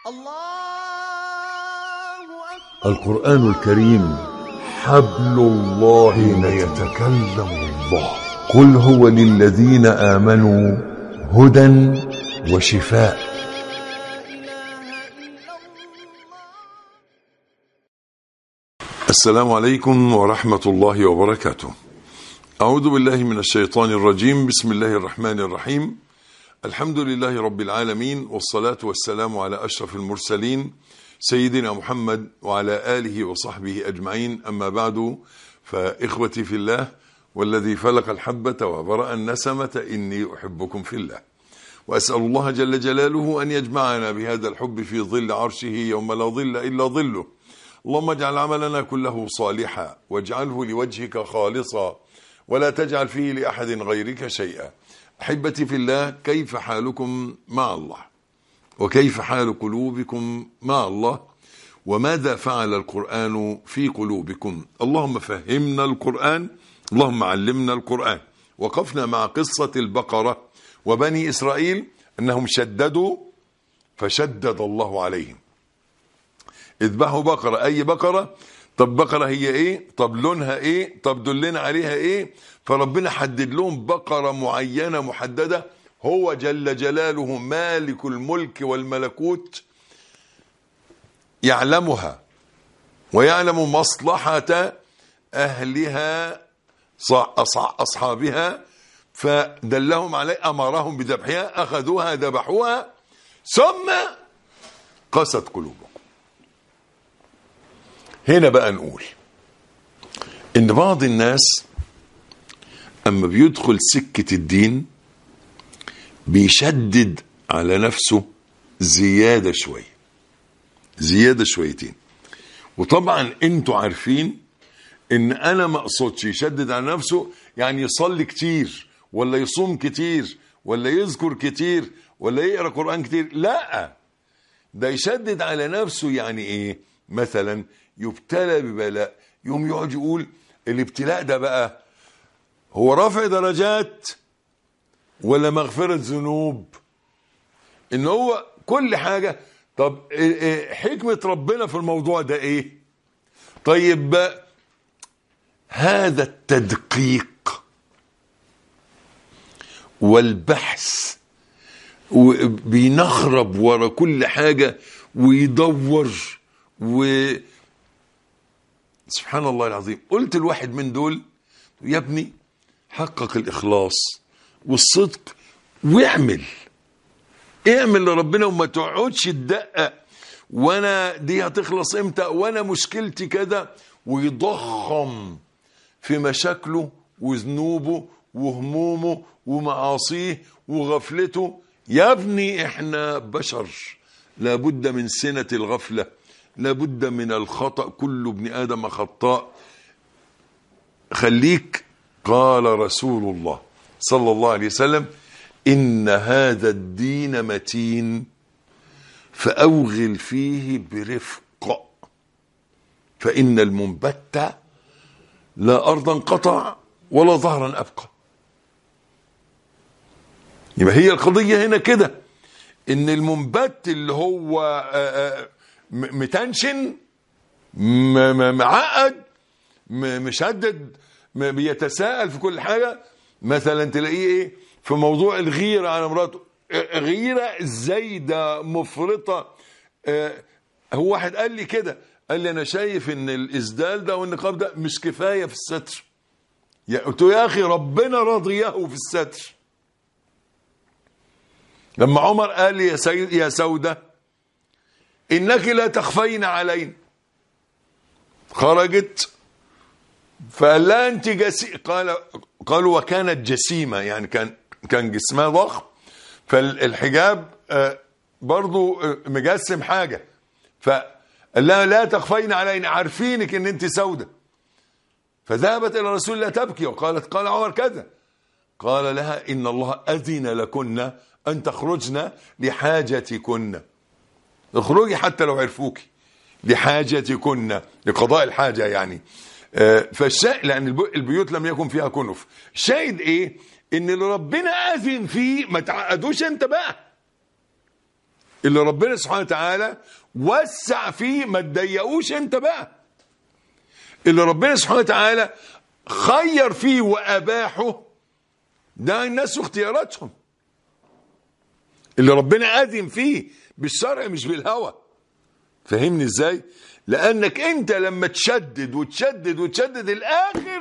القرآن الكريم حبل الله حين متين يتكلم الله قل هو للذين آمنوا هدى وشفاء السلام عليكم ورحمة الله وبركاته أعوذ بالله من الشيطان الرجيم بسم الله الرحمن الرحيم الحمد لله رب العالمين والصلاة والسلام على أشرف المرسلين سيدنا محمد وعلى آله وصحبه أجمعين أما بعد فإخوتي في الله والذي فلق الحبة وبرأ النسمة إني أحبكم في الله وأسأل الله جل جلاله أن يجمعنا بهذا الحب في ظل عرشه يوم لا ظل إلا ظله اللهم اجعل عملنا كله صالحا واجعله لوجهك خالصا ولا تجعل فيه لأحد غيرك شيئا أحبتي في الله كيف حالكم مع الله وكيف حال قلوبكم مع الله وماذا فعل القرآن في قلوبكم اللهم فهمنا القرآن اللهم علمنا القرآن وقفنا مع قصة البقرة وبني إسرائيل أنهم شددوا فشدد الله عليهم اذبحوا بقرة أي بقرة طب بقرة هي ايه طب لونها ايه طب دلنا عليها ايه فربنا حدد لهم بقرة معينة محددة هو جل جلاله مالك الملك والملكوت يعلمها ويعلم مصلحة أهلها أصحابها فدلهم عليه أمرهم بذبحها أخذوها ذبحوها ثم قست قلوبهم هنا بقى نقول ان بعض الناس اما بيدخل سكة الدين بيشدد على نفسه زيادة شوية زيادة شويتين وطبعا انتوا عارفين ان انا ما اقصدش يشدد على نفسه يعني يصلي كتير ولا يصوم كتير ولا يذكر كتير ولا يقرا قران كتير لا ده يشدد على نفسه يعني ايه مثلا يبتلى ببلاء يوم يقعد يقول الابتلاء ده بقى هو رفع درجات ولا مغفرة ذنوب ان هو كل حاجة طب حكمة ربنا في الموضوع ده ايه طيب بقى هذا التدقيق والبحث بينخرب ورا كل حاجة ويدور و سبحان الله العظيم قلت الواحد من دول يا ابني حقق الإخلاص والصدق واعمل اعمل لربنا وما تقعدش تدقق وانا دي هتخلص امتى وانا مشكلتي كذا ويضخم في مشاكله وذنوبه وهمومه ومعاصيه وغفلته يا ابني احنا بشر لابد من سنة الغفلة لابد من الخطأ كل ابن آدم خطاء خليك قال رسول الله صلى الله عليه وسلم إن هذا الدين متين فأوغل فيه برفق فإن المنبت لا أرضا قطع ولا ظهرا أبقى يبقى هي القضية هنا كده إن المنبت اللي هو آآ آآ متنشن معقد مشدد بيتساءل في كل حاجة مثلا تلاقيه ايه في موضوع الغيرة على مراته غيرة زايدة مفرطة اه هو واحد قال لي كده قال لي انا شايف ان الاسدال ده والنقاب ده مش كفاية في الستر قلت له يا اخي ربنا رضيه في الستر لما عمر قال لي يا, سيد يا سودة إنك لا تخفين علينا خرجت فقال لا أنت جسي قال قالوا وكانت جسيمة يعني كان كان جسمها ضخم فالحجاب برضو مجسم حاجة فقال لها لا تخفين علينا عارفينك ان انت سودة فذهبت الى رسول الله تبكي وقالت قال عمر كذا قال لها ان الله اذن لكن ان تخرجن لحاجتكن اخرجي حتى لو عرفوك لحاجتكن لقضاء الحاجة يعني فالشاهد لأن البيوت لم يكن فيها كنف الشاهد ايه ان اللي ربنا اذن فيه ما تعقدوش انت بقى اللي ربنا سبحانه وتعالى وسع فيه ما تضيقوش انت بقى اللي ربنا سبحانه وتعالى خير فيه واباحه ده الناس واختياراتهم اللي ربنا اذن فيه بالشرع مش بالهوى فهمني ازاي لانك انت لما تشدد وتشدد وتشدد الاخر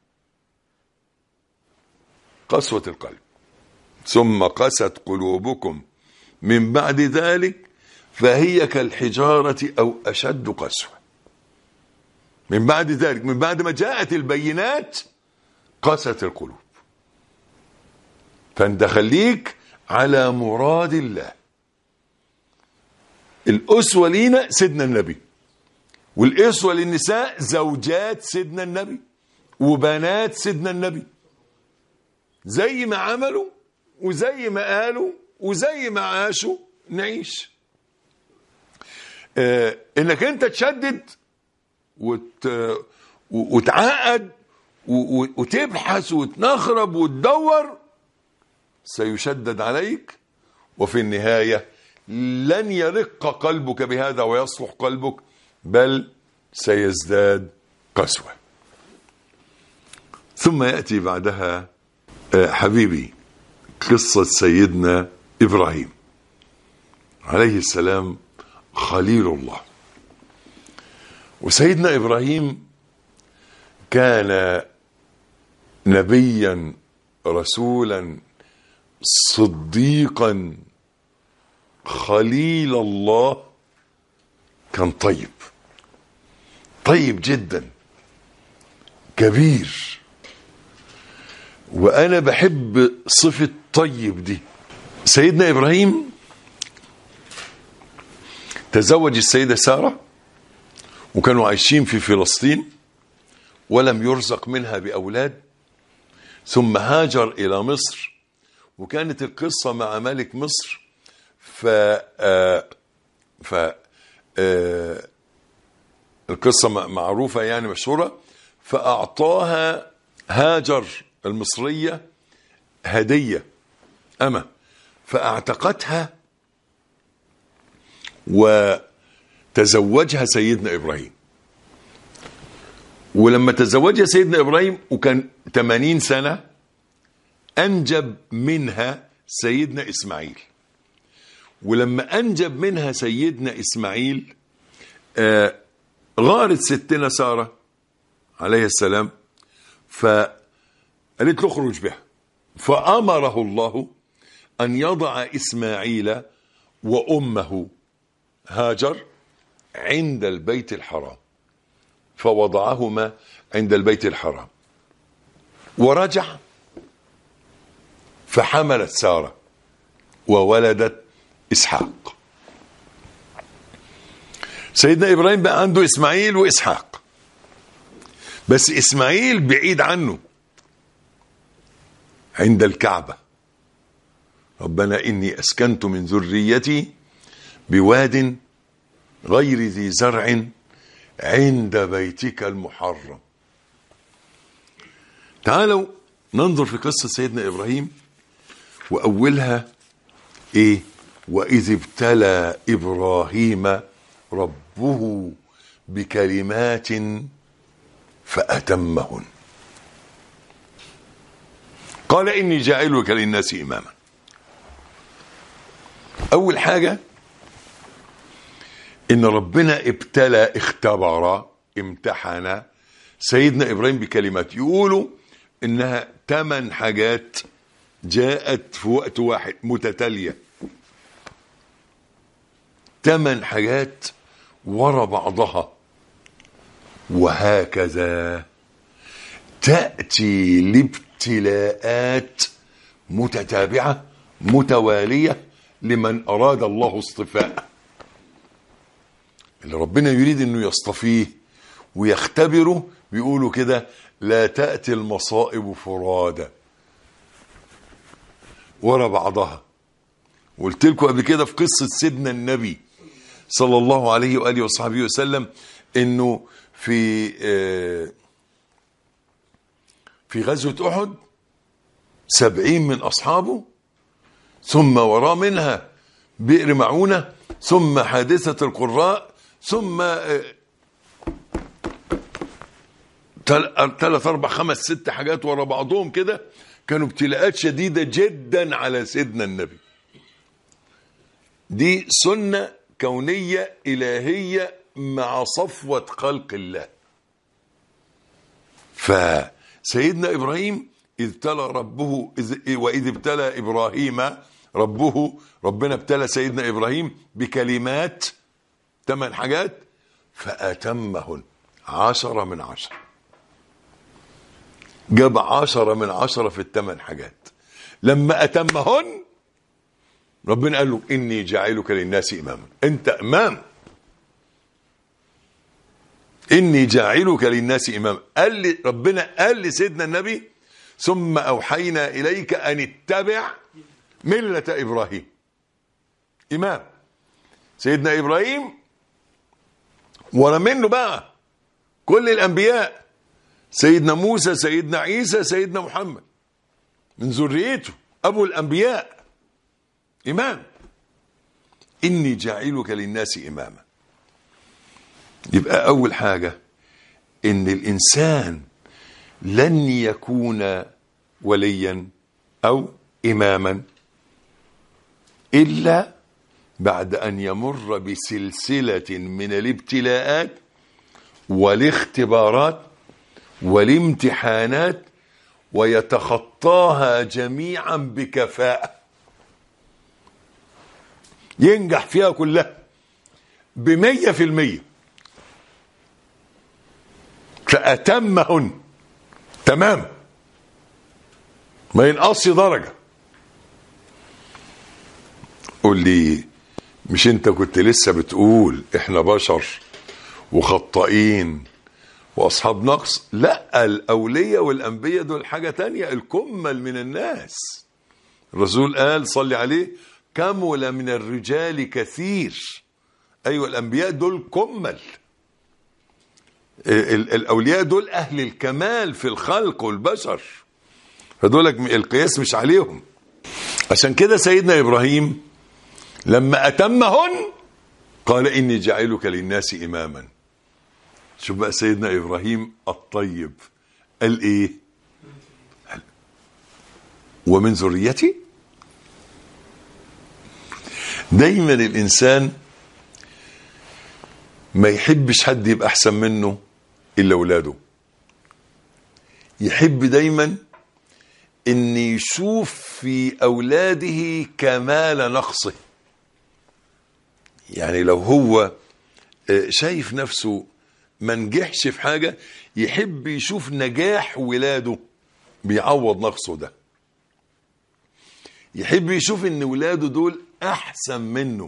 قسوة القلب ثم قست قلوبكم من بعد ذلك فهي كالحجارة أو أشد قسوة من بعد ذلك من بعد ما جاءت البينات قست القلوب فانت خليك على مراد الله الأسوة لينا سيدنا النبي والأسوة للنساء زوجات سيدنا النبي وبنات سيدنا النبي زي ما عملوا وزي ما قالوا وزي ما عاشوا نعيش آه انك انت تشدد وت... وتعقد و... وتبحث وتنخرب وتدور سيشدد عليك وفي النهاية لن يرق قلبك بهذا ويصلح قلبك بل سيزداد قسوة ثم يأتي بعدها آه حبيبي قصة سيدنا إبراهيم عليه السلام خليل الله وسيدنا إبراهيم كان نبيا رسولا صديقا خليل الله كان طيب طيب جدا كبير وانا بحب صفة طيب دي سيدنا ابراهيم تزوج السيدة سارة وكانوا عايشين في فلسطين ولم يرزق منها بأولاد ثم هاجر إلى مصر وكانت القصة مع ملك مصر ف آه ف آه القصة معروفة يعني مشهورة فأعطاها هاجر المصرية هدية أما فأعتقتها وتزوجها سيدنا إبراهيم ولما تزوجها سيدنا إبراهيم وكان 80 سنة أنجب منها سيدنا إسماعيل ولما أنجب منها سيدنا إسماعيل آه غارت ستنا سارة عليه السلام فقالت له اخرج بها فأمره الله أن يضع إسماعيل وأمه هاجر عند البيت الحرام فوضعهما عند البيت الحرام ورجع فحملت سارة وولدت إسحاق سيدنا إبراهيم بقى عنده إسماعيل وإسحاق بس إسماعيل بعيد عنه عند الكعبة ربنا إني أسكنت من ذريتي بواد غير ذي زرع عند بيتك المحرم تعالوا ننظر في قصة سيدنا إبراهيم وأولها إيه وإذ ابتلى إبراهيم ربه بكلمات فأتمهن قال إني جاعلك للناس إماما أول حاجة إن ربنا ابتلى اختبر امتحن سيدنا إبراهيم بكلمات يقولوا إنها ثمان حاجات جاءت في وقت واحد متتالية ثمان حاجات ورا بعضها وهكذا تأتي الابتلاءات متتابعة متوالية لمن أراد الله اصطفاءه اللي ربنا يريد انه يصطفيه ويختبره بيقولوا كده لا تأتي المصائب فرادى ورا بعضها قلت لكم قبل كده في قصة سيدنا النبي صلى الله عليه وآله وصحبه وسلم انه في في غزوة أحد سبعين من أصحابه ثم وراه منها بئر معونة ثم حادثة القراء ثم آه، تل- تلات أربع خمس ست حاجات ورا بعضهم كده كانوا ابتلاءات شديدة جدا على سيدنا النبي دي سنة كونية إلهية مع صفوة خلق الله فسيدنا إبراهيم إذ ابتلى ربه إذ- وإذ ابتلى إبراهيم ربه ربنا ابتلى سيدنا إبراهيم بكلمات ثمان حاجات فأتمهن عشرة من عشرة جاب عشرة من عشرة في الثمان حاجات لما أتمهن ربنا قال له إني جاعلك للناس إماما أنت إمام إني جاعلك للناس إماما قال لي ربنا قال لسيدنا النبي ثم أوحينا إليك أن اتبع ملة إبراهيم إمام سيدنا إبراهيم ورا منه بقى كل الأنبياء سيدنا موسى سيدنا عيسى سيدنا محمد من ذريته أبو الأنبياء إمام إني جاعلك للناس إماما يبقى أول حاجة إن الإنسان لن يكون وليا أو إماما إلا بعد أن يمر بسلسلة من الابتلاءات والاختبارات والامتحانات ويتخطاها جميعا بكفاءة ينجح فيها كلها بمية في المية فأتمهن تمام ما ينقصش درجة قول لي مش انت كنت لسه بتقول احنا بشر وخطائين واصحاب نقص لا الاولياء والانبياء دول حاجه تانية الكمل من الناس الرسول قال صلي عليه كمل من الرجال كثير ايوه الانبياء دول كمل ال- ال- الاولياء دول اهل الكمال في الخلق والبشر فدولك م- القياس مش عليهم عشان كده سيدنا ابراهيم لما اتمهن قال اني جاعلك للناس اماما شوف بقى سيدنا ابراهيم الطيب قال ايه قال ومن ذريتي دايما الانسان ما يحبش حد يبقى احسن منه الا اولاده يحب دايما ان يشوف في اولاده كمال نقصه يعني لو هو آه، شايف نفسه ما نجحش في حاجه يحب يشوف نجاح ولاده بيعوض نقصه ده يحب يشوف ان ولاده دول احسن منه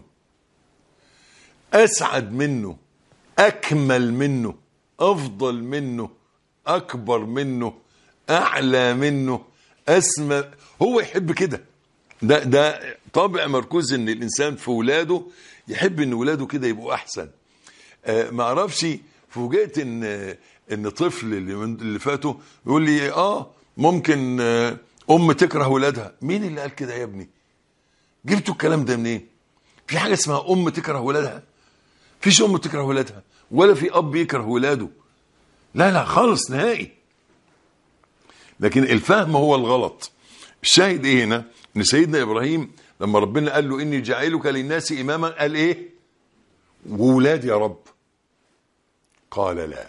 اسعد منه اكمل منه افضل منه اكبر منه اعلى منه اسمى هو يحب كده ده ده طابع مركوز ان الانسان في ولاده يحب ان ولاده كده يبقوا احسن آه ما اعرفش فوجئت ان ان طفل اللي من اللي فاتوا يقول لي اه ممكن آه ام تكره ولادها مين اللي قال كده يا ابني جبتوا الكلام ده منين في حاجه اسمها ام تكره ولادها فيش ام تكره ولادها ولا في اب يكره ولاده لا لا خالص نهائي لكن الفهم هو الغلط الشاهد ايه هنا ان سيدنا ابراهيم لما ربنا قال له اني جاعلك للناس اماما قال ايه وولاد يا رب قال لا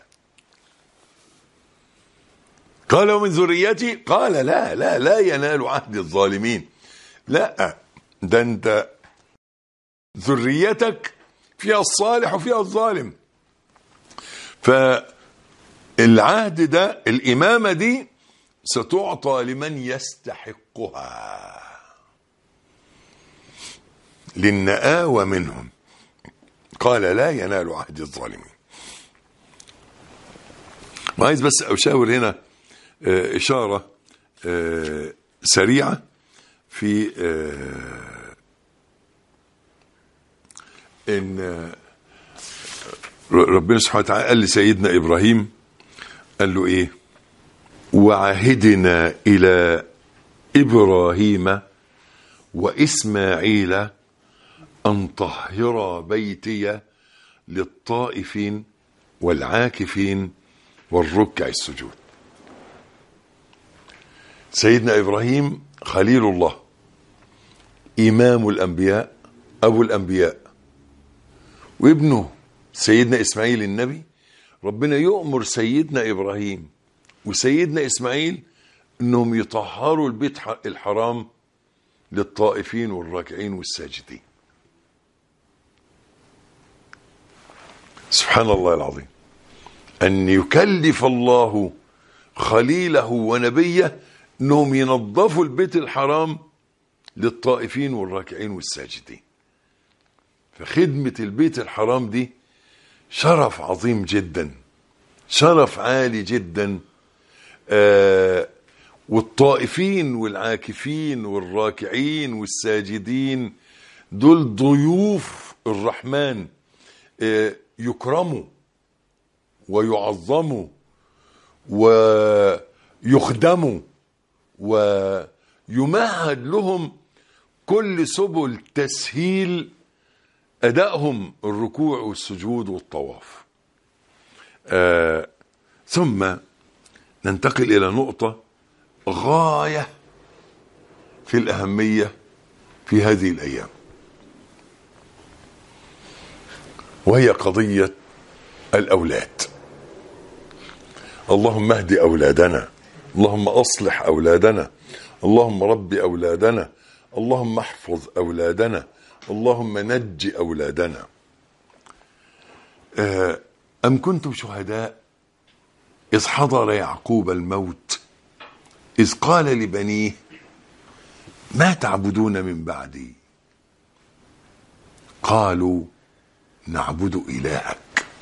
قال ومن ذريتي قال لا لا لا ينال عهد الظالمين لا ده انت ذريتك فيها الصالح وفيها الظالم فالعهد ده الإمامة دي ستعطى لمن يستحقها للنآوى منهم قال لا ينال عهد الظالمين وعايز بس أشاور هنا آه، إشارة آه، سريعة في آه، ان ربنا سبحانه وتعالى قال لسيدنا ابراهيم قال له ايه وعهدنا الى ابراهيم واسماعيل أن طهر بيتي للطائفين والعاكفين والركع السجود سيدنا إبراهيم خليل الله إمام الأنبياء أبو الأنبياء وابنه سيدنا إسماعيل النبي ربنا يؤمر سيدنا إبراهيم وسيدنا إسماعيل أنهم يطهروا البيت الحرام للطائفين والراكعين والساجدين سبحان الله العظيم أن يكلف الله خليله ونبيه أنهم ينظفوا البيت الحرام للطائفين والراكعين والساجدين فخدمة البيت الحرام دي شرف عظيم جدا شرف عالي جدا آه والطائفين والعاكفين والراكعين والساجدين دول ضيوف الرحمن آه يكرموا ويعظموا ويخدموا ويمهد لهم كل سبل تسهيل أدائهم الركوع والسجود والطواف آه ثم ننتقل إلى نقطة غاية في الأهمية في هذه الأيام وهي قضية الأولاد اللهم اهد أولادنا اللهم أصلح أولادنا اللهم رب أولادنا اللهم احفظ أولادنا اللهم نج أولادنا أم كنتم شهداء إذ حضر يعقوب الموت إذ قال لبنيه ما تعبدون من بعدي قالوا نعبد إلهك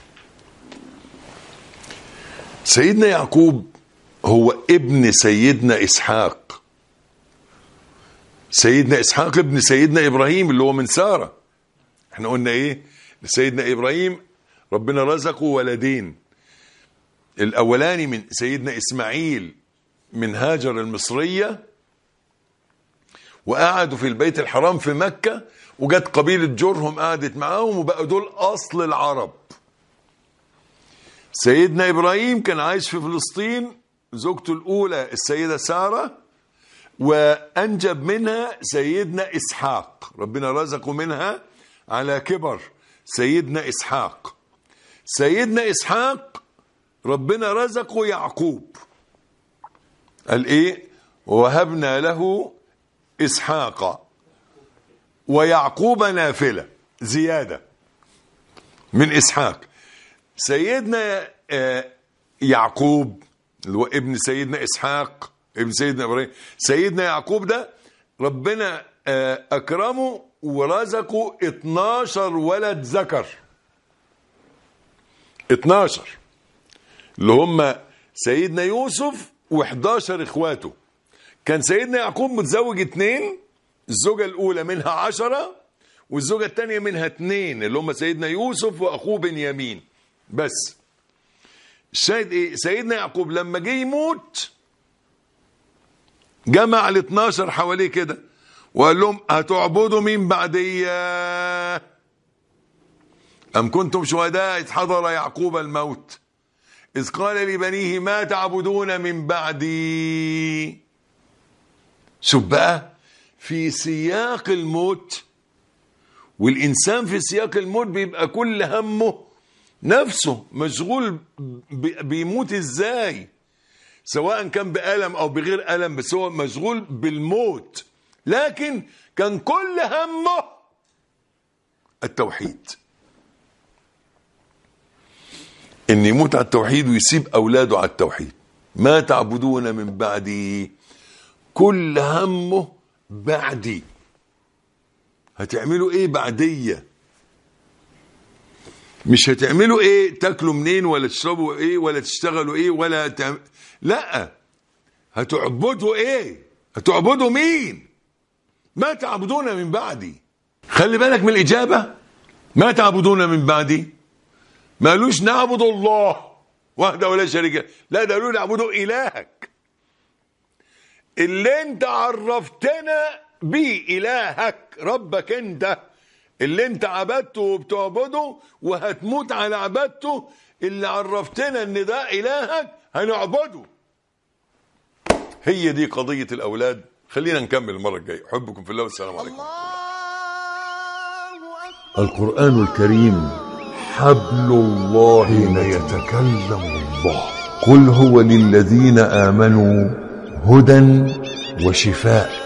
سيدنا يعقوب هو ابن سيدنا إسحاق سيدنا إسحاق ابن سيدنا إبراهيم اللي هو من سارة احنا قلنا ايه سيدنا إبراهيم ربنا رزقه ولدين الأولاني من سيدنا إسماعيل من هاجر المصرية وقعدوا في البيت الحرام في مكة وجت قبيلة جرهم قعدت معاهم وبقوا دول أصل العرب سيدنا إبراهيم كان عايش في فلسطين زوجته الأولى السيدة سارة وأنجب منها سيدنا إسحاق ربنا رزقه منها على كبر سيدنا إسحاق سيدنا إسحاق ربنا رزقه يعقوب قال إيه وهبنا له إسحاق ويعقوب نافلة زيادة من إسحاق سيدنا يعقوب اللي هو ابن سيدنا إسحاق ابن سيدنا إبراهيم سيدنا يعقوب ده ربنا أكرمه ورزقه 12 ولد ذكر 12 اللي هم سيدنا يوسف و11 اخواته كان سيدنا يعقوب متزوج اتنين الزوجة الأولى منها عشرة والزوجة الثانية منها اتنين اللي هم سيدنا يوسف وأخوه بنيامين بس الشاهد ايه سيدنا يعقوب لما جه يموت جمع ال 12 حواليه كده وقال لهم هتعبدوا مين بعدي أم كنتم شهداء إذ حضر يعقوب الموت إذ قال لبنيه ما تعبدون من بعدي شوف بقى في سياق الموت والإنسان في سياق الموت بيبقى كل همه نفسه مشغول بيموت ازاي سواء كان بألم أو بغير ألم بس هو مشغول بالموت لكن كان كل همه التوحيد ان يموت على التوحيد ويسيب اولاده على التوحيد ما تعبدون من بعدي كل همه بعدي هتعملوا ايه بعديه مش هتعملوا ايه تاكلوا منين ولا تشربوا ايه ولا تشتغلوا ايه ولا تعم... لا هتعبدوا ايه هتعبدوا مين ما تعبدون من بعدي خلي بالك من الاجابه ما تعبدون من بعدي ما قالوش نعبد الله وحده ولا شريك له لا ده قالوا نعبدوا الهك اللي انت عرفتنا بيه الهك ربك انت اللي انت عبدته وبتعبده وهتموت على عبادته اللي عرفتنا ان ده الهك هنعبده هي دي قضية الأولاد خلينا نكمل المرة الجاية أحبكم في الله والسلام عليكم القرآن الكريم حبل الله حين يتكلم الله قل هو للذين آمنوا هدى وشفاء